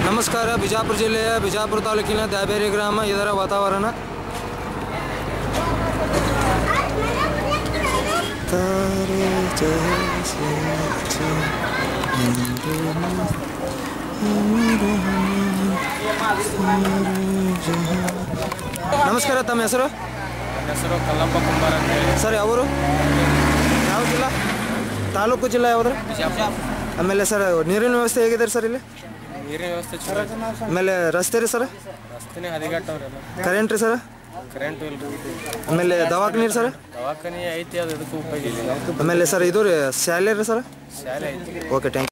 ನಮಸ್ಕಾರ ಬಿಜಾಪುರ ಜಿಲ್ಲೆಯ ಬಿಜಾಪುರ ತಾಲೂಕಿನ ದ್ಯಾಬೇರಿ ಗ್ರಾಮ ಇದರ ವಾತಾವರಣ ನಮಸ್ಕಾರ ತಮ್ಮ ಹೆಸರು ಹೆಸರು ಕಲ್ಲಪ್ಪ ಕುಂಬಾರ ಅಂತ ಹೇಳಿ ಸರ್ ಯಾವರು ಯಾವ ಜಿಲ್ಲಾ ತಾಲೂಕು ಜಿಲ್ಲಾ ಯಾವ್ದು ಆಮೇಲೆ ಸರ್ ನೀರಿನ ವ್ಯವಸ್ಥೆ ಹೇಗಿದೆ ಸರ್ ಇಲ್ಲಿ ನೀರಿನ ವ್ಯವಸ್ಥೆ ಚಲೋ ಐತಿ. ಆಮೇಲೆ ರಸ್ತೆ ರೀ ಸರ್ ರಸ್ತೆನೇ ಹದಿಗಟ್ಟವ್ರೆಲ್ಲ ಕರೆಂಟ್ ರೀ ಸರ್ ಕರೆಂಟ್ ಇಲ್ರಿ ಆಮೇಲೆ ದವಾಖಾನೆ ರೀ ಸರ್ ದವಾಖಾನೆ ಐತಿ ಅದು ಇದಕ್ಕೂ ಉಪಯೋಗ ಇಲ್ಲ ಆಮೇಲೆ ಸರ್ ಇದು ರೀ ಶಾಲೆ ರೀ ಸರ್ ಶಾಲೆ ಐತಿ ಓಕೆ ಥ್ಯಾಂಕ್